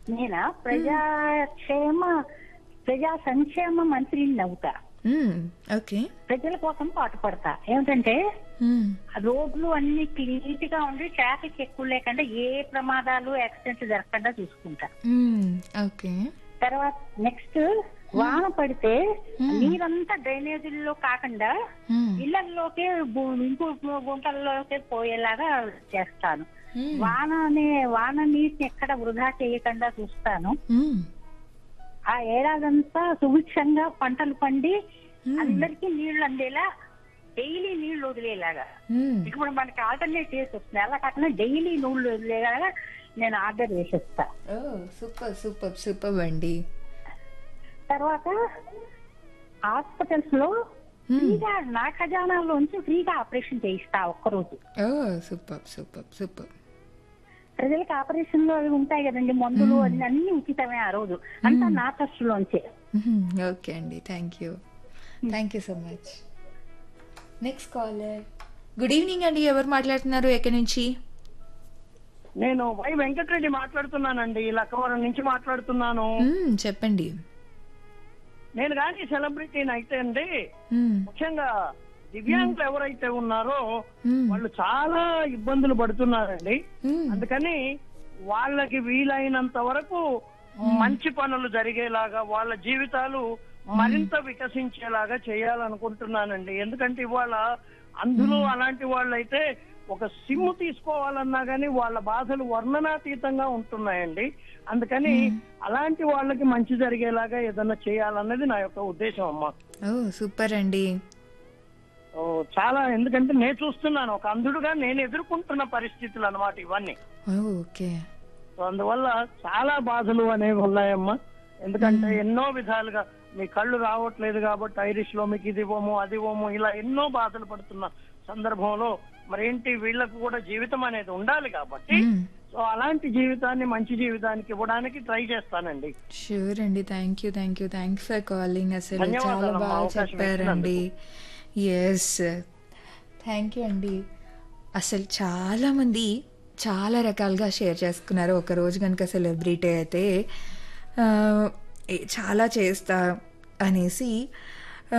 నేనా ప్రజాక్షేమ ప్రజా సంక్షేమ మంత్రిని అవుతా మ్మ్. ఓకే ప్రజల కోసం పాటుపడతా ఏమిటంటే మ్మ్. రోడ్లు అన్ని క్లీన్ గా ఉండి ట్రాఫిక్ ఎక్కువ లేకుండా ఏ ప్రమాదాలు యాక్సిడెంట్స్ జరగకుండా చూసుకుంటా మ్మ్. ఓకే తర్వాత నెక్స్ట్ వాన పడితే నీరంతా డ్రైనేజీల్లో కాకుండా మ్మ్. ఇళ్లలోకే గు- ఇంకో గుంటల్లోకే పోయేలాగా చేస్తాను మ్మ్. వాన అనే వాన నీటిని ఎక్కడ వృధా చేయకుండా చూస్తాను మ్మ్. ఆ ఏడాదంతా సుభిక్షంగా పంటలు పండి మ్మ్. అందరికీ నీళ్లు అందేలా డైలీ నీళ్లు వదిలేలాగా మ్మ్. ఇప్పుడు మనకి ఆల్టర్నేట్ చేసి వస్తుంది అలా కాకుండా డైలీ నీళ్లు వదిలేలాగా నేను ఆర్డర్ వేసేస్తా ఓ సూపర్ సూపర్ సూపర్ అండి తర్వాత హాస్పిటల్స్ లో ఫ్రీగా నా ఖజానాలోంచి ఫ్రీగా ఆపరేషన్ చేయిస్తా ఒక్కరోజు ఓ సూపర్ సూపర్ సూపర్ ప్రజలకు ఆపరేషన్ లో అవి ఉంటాయి కదండి మందులు అన్ని అన్ని ఉచితమే ఆ రోజు అంతా నా ట్రస్ట్ లోంచే ఓకే అండి thank you thank you so much next caller good evening అండి ఎవరు మాట్లాడుతున్నారు ఎక్కడి నుంచి నేను వై వెంకటరెడ్డి మాట్లాడుతున్నానండి లక్కవరం నుంచి మాట్లాడుతున్నాను మ్మ్, చెప్పండి నేను కానీ సెలబ్రిటీని అయితే అండి మ్మ్, ముఖ్యంగా దివ్యాంగులు ఎవరైతే ఉన్నారో మ్మ్, వాళ్ళు చాలా ఇబ్బందులు పడుతున్నారండి మ్మ్, అందుకని వాళ్ళకి వీలైనంత వరకు మంచి పనులు జరిగేలాగా వాళ్ళ జీవితాలు మరింత వికసించేలాగా చేయాలనుకుంటున్నానండి ఎందుకంటే ఇవాళ అందులో అలాంటి వాళ్ళైతే ఒక సిమ్ తీసుకోవాలన్నా గానీ వాళ్ళ బాధలు వర్ణనాతీతంగా ఉంటున్నాయండి అందుకని అలాంటి వాళ్ళకి మంచి జరిగేలాగా ఏదన్నా చేయాలన్నది నా యొక్క ఉద్దేశం అమ్మా ఓ సూపర్ అండి ఓ, చాలా ఎందుకంటే నేను చూస్తున్నాను ఒక అంధుడుగా నేను ఎదుర్కొంటున్న పరిస్థితులు అన్నమాట ఇవన్నీ ఓ ఓకే సో అందువల్ల చాలా బాధలు అనేవి ఉన్నాయమ్మా ఎందుకంటే ఎన్నో విధాలుగా మీ కళ్ళు రావట్లేదు కాబట్టి ఐరిష్ లో మీకు ఇది ఇవ్వము అది ఇవ్వము ఇలా ఎన్నో బాధలు పడుతున్న సందర్భంలో మరేంటి వీళ్ళకు కూడా జీవితం అనేది ఉండాలి కాబట్టి మ్మ్. సో అలాంటి జీవితాన్ని మంచి జీవితానికి ఇవ్వడానికి ట్రై చేస్తానండి షూర్ అండి thank you thank you thanks for calling అసలు చాలా ధన్యవాదాలమ్మా, బాగా అవకాశం చెప్పారండి ఎస్ థ్యాంక్ యూ అండి అసలు చాలామంది చాలా రకాలుగా షేర్ చేసుకున్నారు ఒక రోజు కనుక సెలబ్రిటీ అయితే ఆ, ఏ- చాలా చేస్తా అనేసి ఆ,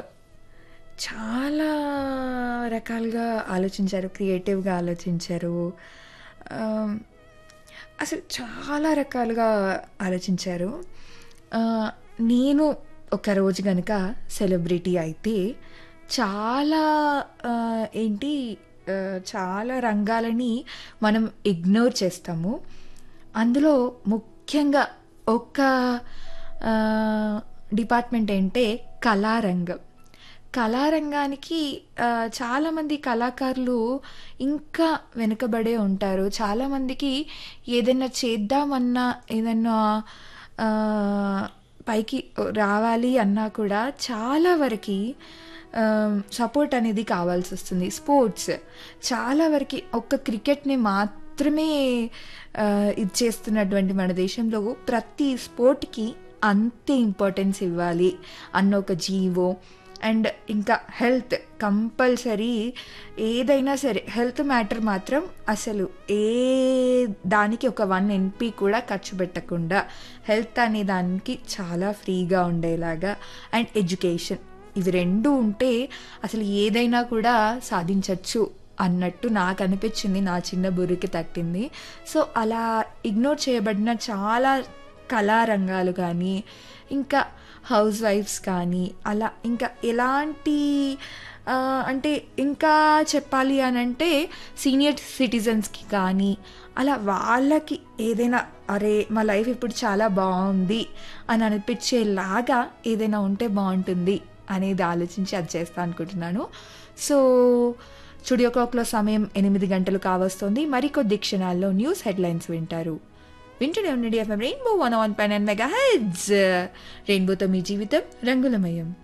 చాలా రకాలుగా ఆలోచించారు క్రియేటివ్గా ఆలోచించారు ఆ, అసలు చాలా రకాలుగా ఆలోచించారు ఆ, నేను ఒక రోజు కనుక సెలబ్రిటీ అయితే చాలా ఆ, ఏంటి ఆ, చాలా రంగాలని మనం ఇగ్నోర్ చేస్తాము అందులో ముఖ్యంగా ఒక ఆ, డిపార్ట్మెంట్ ఏంటే కళారంగం కళారంగానికి ఆ, చాలామంది కళాకారులు ఇంకా వెనుకబడే ఉంటారు చాలామందికి ఏదైనా చేద్దామన్నా ఏదైనా ఆ, పైకి రావాలి అన్నా కూడా చాలా వరకు సపోర్ట్ అనేది కావాల్సి వస్తుంది స్పోర్ట్స్ చాలా వరకు ఒక్క క్రికెట్ని మాత్రమే ఆ, ఇది చేస్తున్నటువంటి మన దేశంలో ప్రతి స్పోర్ట్కి అంతే ఇంపార్టెన్స్ ఇవ్వాలి అన్న ఒక జీవో అండ్ ఇంకా హెల్త్ కంపల్సరీ ఏదైనా సరే హెల్త్ మ్యాటర్ మాత్రం అసలు ఏ దానికి ఒక వన్ ఎన్పి కూడా ఖర్చు పెట్టకుండా హెల్త్ అనే దానికి చాలా ఫ్రీగా ఉండేలాగా అండ్ ఎడ్యుకేషన్ ఇవి రెండు ఉంటే అసలు ఏదైనా కూడా సాధించవచ్చు అన్నట్టు నాకు అనిపించింది నా చిన్న బుర్రికి తట్టింది సో అలా ఇగ్నోర్ చేయబడిన చాలా కళారంగాలు కానీ ఇంకా హౌస్ వైఫ్స్ కానీ అలా ఇంకా ఎలాంటి ఆ, అంటే ఇంకా చెప్పాలి అని అంటే సీనియర్ సిటిజన్స్కి కానీ అలా వాళ్ళకి ఏదైనా అరే మా లైఫ్ ఇప్పుడు చాలా బాగుంది అని అనిపించేలాగా ఏదైనా ఉంటే బాగుంటుంది అనేది ఆలోచించి అది చేస్తా అనుకుంటున్నాను సో స్టూడియో క్లాక్లో సమయం ఎనిమిది గంటలు కావస్తుంది మరికొద్ది క్షణాల్లో న్యూస్ హెడ్లైన్స్ వింటారు వింటూనే ఉండండి ఎఫ్ఎం రెయిన్బో వన్ వన్ పైన మెగా హెడ్స్ రెయిన్బోతో మీ జీవితం రంగులమయం